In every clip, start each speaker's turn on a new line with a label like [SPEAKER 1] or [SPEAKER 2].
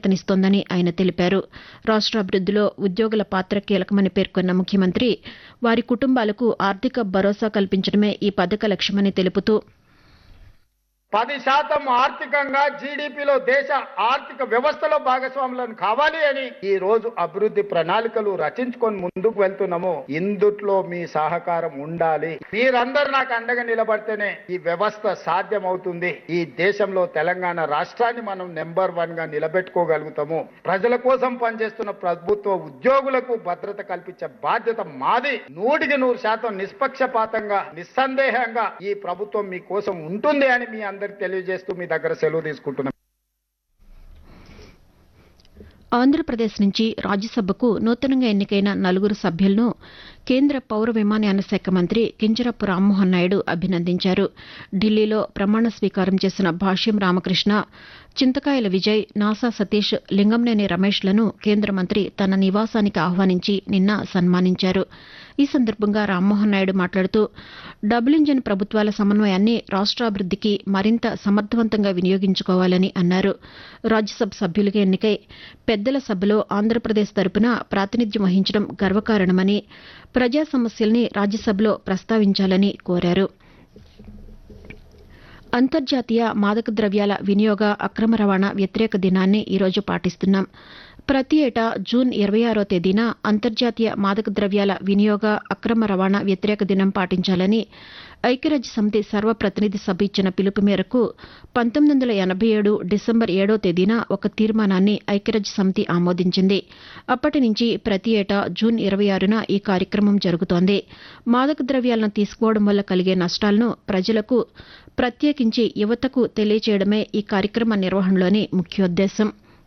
[SPEAKER 1] ప్రాధాన్యతనిస్తోందని ఆయన తెలిపారు రాష్ట్రాభివృద్దిలో ఉద్యోగుల పాత్ర కీలకమని పేర్కొన్న ముఖ్యమంత్రి వారి కుటుంబాలకు ఆర్థిక భరోసా కల్పించడమే ఈ పథక లక్ష్యమని తెలుపుతూ
[SPEAKER 2] పది శాతం ఆర్థికంగా జీడిపిలో దేశ ఆర్థిక వ్యవస్థలో భాగస్వాములను కావాలి అని ఈ రోజు అభివృద్ధి ప్రణాళికలు రచించుకొని ముందుకు వెళ్తున్నాము ఇందుట్లో మీ సహకారం ఉండాలి మీరందరూ నాకు అండగా నిలబడితేనే ఈ వ్యవస్థ సాధ్యమవుతుంది ఈ దేశంలో తెలంగాణ రాష్ట్రాన్ని మనం నెంబర్ వన్ గా నిలబెట్టుకోగలుగుతాము ప్రజల కోసం పనిచేస్తున్న ప్రభుత్వ ఉద్యోగులకు భద్రత కల్పించే బాధ్యత మాది నూటికి నూరు శాతం నిష్పక్షపాతంగా నిస్సందేహంగా ఈ ప్రభుత్వం మీ కోసం ఉంటుంది అని మీ అందరికి తెలియజేస్తూ మీ దగ్గర సెలవు తీసుకుంటున్నాం
[SPEAKER 1] ఆంధ్రప్రదేశ్ నుంచి రాజ్యసభకు నూతనంగా ఎన్నికైన నలుగురు సభ్యులను కేంద్ర పౌర విమానయాన శాఖ మంత్రి కింజరపు రామ్మోహన్ నాయుడు అభినందించారు ఢిల్లీలో ప్రమాణ స్వీకారం చేసిన భాష్యం రామకృష్ణ చింతకాయల విజయ్ నాసా సతీష్ లింగంనేని రమేష్లను కేంద్ర మంత్రి తన నివాసానికి ఆహ్వానించి నిన్న సన్మానించారు ఈ సందర్భంగా రామ్మోహన్ నాయుడు మాట్లాడుతూ డబుల్ ఇంజన్ ప్రభుత్వాల సమన్వయాన్ని రాష్ట్రాభివృద్దికి మరింత సమర్థవంతంగా వినియోగించుకోవాలని అన్నారు రాజ్యసభ సభ్యులుగా ఎన్నికై పెద్దల సభలో ఆంధ్రప్రదేశ్ తరపున ప్రాతినిధ్యం వహించడం గర్వకారణమని ప్రజా సమస్యల్ని రాజ్యసభలో ప్రస్తావించాలని కోరారు అంతర్జాతీయ మాదక ద్రవ్యాల వినియోగ అక్రమ రవాణా వ్యతిరేక దినాన్ని ఈరోజు పాటిస్తున్నాం ప్రతి ఏటా జూన్ ఇరవై ఆరో తేదీన అంతర్జాతీయ మాదక ద్రవ్యాల వినియోగ అక్రమ రవాణా వ్యతిరేక దినం పాటించాలని ఐక్యరాజ్య సమితి సర్వప్రతినిధి సభ ఇచ్చిన పిలుపు మేరకు పంతొమ్మిది వందల ఎనభై ఏడు డిసెంబర్ ఏడో తేదీన ఒక తీర్మానాన్ని ఐక్యరాజ్య సమితి ఆమోదించింది అప్పటి నుంచి ప్రతి ఏటా జూన్ ఇరవై ఆరున ఈ కార్యక్రమం జరుగుతోంది మాదక ద్రవ్యాలను తీసుకోవడం వల్ల కలిగే నష్టాలను ప్రజలకు ప్రత్యేకించి యువతకు తెలియచేయడమే ఈ కార్యక్రమ నిర్వహణలోని ముఖ్యోద్దేశం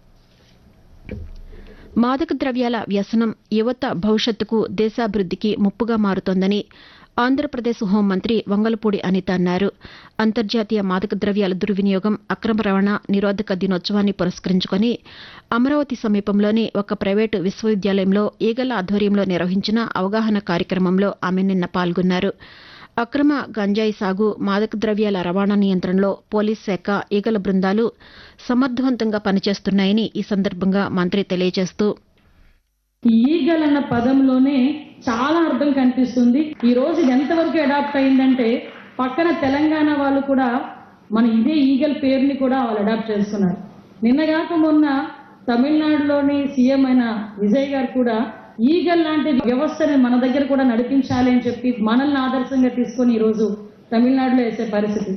[SPEAKER 1] మాదక ద్రవ్యాల వ్యసనం యువత భవిష్యత్తుకు దేశాభివృద్దికి ముప్పుగా మారుతోందని ఆంధ్రప్రదేశ్ హోంమంత్రి వంగలపూడి అనిత అన్నారు అంతర్జాతీయ మాదక ద్రవ్యాల దుర్వినియోగం అక్రమ రవాణా నిరోధక దినోత్సవాన్ని పురస్కరించుకుని అమరావతి సమీపంలోని ఒక ప్రైవేటు విశ్వవిద్యాలయంలో ఈగల ఆధ్వర్యంలో నిర్వహించిన అవగాహన కార్యక్రమంలో ఆమె నిన్న పాల్గొన్నారు అక్రమ గంజాయి సాగు మాదక ద్రవ్యాల రవాణా నియంత్రణలో పోలీస్ శాఖ ఈగల బృందాలు సమర్థవంతంగా పనిచేస్తున్నాయని ఈ సందర్భంగా మంత్రి తెలియజేస్తూ
[SPEAKER 3] ఈగల్ అన్న పదంలోనే చాలా అర్థం కనిపిస్తుంది ఈ రోజు ఇది ఎంతవరకు అడాప్ట్ అయిందంటే పక్కన తెలంగాణ వాళ్ళు కూడా మన ఇదే ఈగల్ పేరుని కూడా వాళ్ళు అడాప్ట్ చేస్తున్నారు నిన్నగాక మొన్న తమిళనాడులోని సీఎం అయిన విజయ్ గారు కూడా ఈగల్ లాంటి వ్యవస్థని మన దగ్గర కూడా నడిపించాలి అని చెప్పి మనల్ని ఆదర్శంగా తీసుకొని ఈరోజు తమిళనాడులో వేసే పరిస్థితి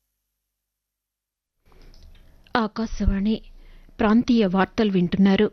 [SPEAKER 1] ఆకాశవాణి ప్రాంతీయ వార్తలు వింటున్నారు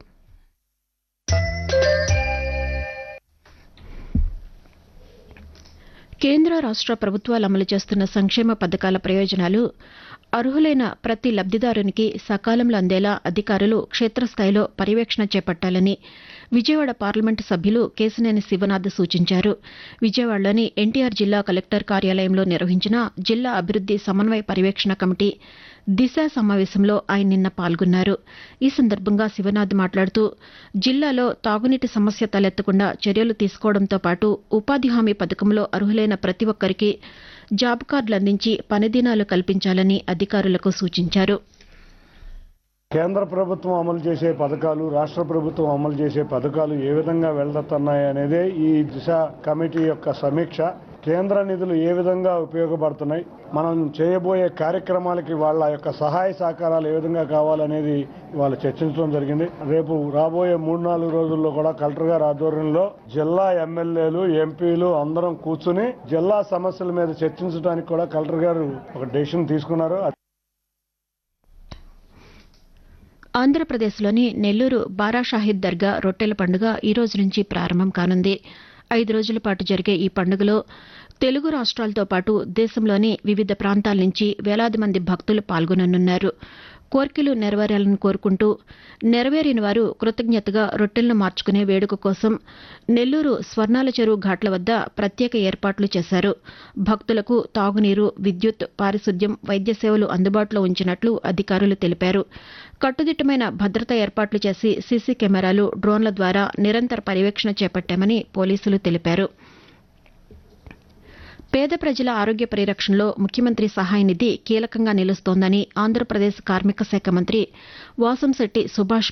[SPEAKER 1] కేంద్ర రాష్ట్ర ప్రభుత్వాలు అమలు చేస్తున్న సంక్షేమ పథకాల ప్రయోజనాలు అర్హులైన ప్రతి లబ్దిదారునికి సకాలంలో అందేలా అధికారులు క్షేత్రస్థాయిలో పర్యవేక్షణ చేపట్టాలని విజయవాడ పార్లమెంటు సభ్యులు కేశినేని శివనాథ్ సూచించారు విజయవాడలోని ఎన్టీఆర్ జిల్లా కలెక్టర్ కార్యాలయంలో నిర్వహించిన జిల్లా అభివృద్ది సమన్వయ పర్యవేక్షణ కమిటీ దిశ సమావేశంలో ఆయన నిన్న పాల్గొన్నారు ఈ సందర్భంగా శివనాథ్ మాట్లాడుతూ జిల్లాలో తాగునీటి సమస్య తలెత్తకుండా చర్యలు తీసుకోవడంతో పాటు ఉపాధి హామీ పథకంలో అర్హులైన ప్రతి ఒక్కరికి జాబ్ కార్డులు అందించి పనిదినాలు కల్పించాలని అధికారులకు సూచించారు
[SPEAKER 4] కేంద్ర ప్రభుత్వం అమలు చేసే పథకాలు రాష్ట్ర ప్రభుత్వం అమలు చేసే పథకాలు ఏ విధంగా వెళ్తున్నాయి అనేదే ఈ దిశ కమిటీ యొక్క సమీక్ష కేంద్ర నిధులు ఏ విధంగా ఉపయోగపడుతున్నాయి మనం చేయబోయే కార్యక్రమాలకి వాళ్ళ యొక్క సహాయ సహకారాలు ఏ విధంగా కావాలనేది వాళ్ళు చర్చించడం జరిగింది రేపు రాబోయే మూడు నాలుగు రోజుల్లో కూడా కలెక్టర్ గారి ఆధ్వర్యంలో జిల్లా ఎమ్మెల్యేలు ఎంపీలు అందరం కూర్చుని జిల్లా సమస్యల మీద చర్చించడానికి కూడా కలెక్టర్ గారు ఒక డెసిషన్ తీసుకున్నారు
[SPEAKER 1] ఆంధ్రప్రదేశ్లోని నెల్లూరు బారాషాహిద్ దర్గా రొట్టెల పండుగ ఈ రోజు నుంచి ప్రారంభం కానుంది ఐదు రోజుల పాటు జరిగే ఈ పండుగలో తెలుగు రాష్ట్రాలతో పాటు దేశంలోని వివిధ ప్రాంతాల నుంచి వేలాది మంది భక్తులు పాల్గొననున్నారు కోర్కెలు నెరవేరాలని కోరుకుంటూ నెరవేరిన వారు కృతజ్ఞతగా రొట్టెలను మార్చుకునే వేడుక కోసం నెల్లూరు స్వర్ణాల చెరువు ఘాట్ల వద్ద ప్రత్యేక ఏర్పాట్లు చేశారు భక్తులకు తాగునీరు విద్యుత్ పారిశుద్ధ్యం వైద్య సేవలు అందుబాటులో ఉంచినట్లు అధికారులు తెలిపారు కట్టుదిట్టమైన భద్రతా ఏర్పాట్లు చేసి సీసీ కెమెరాలు డ్రోన్ల ద్వారా నిరంతర పర్యవేక్షణ చేపట్టామని పోలీసులు తెలిపారు పేద ప్రజల ఆరోగ్య పరిరక్షణలో ముఖ్యమంత్రి సహాయ నిధి కీలకంగా నిలుస్తోందని ఆంధ్రప్రదేశ్ కార్మిక శాఖ మంత్రి వాసంశెట్టి సుభాష్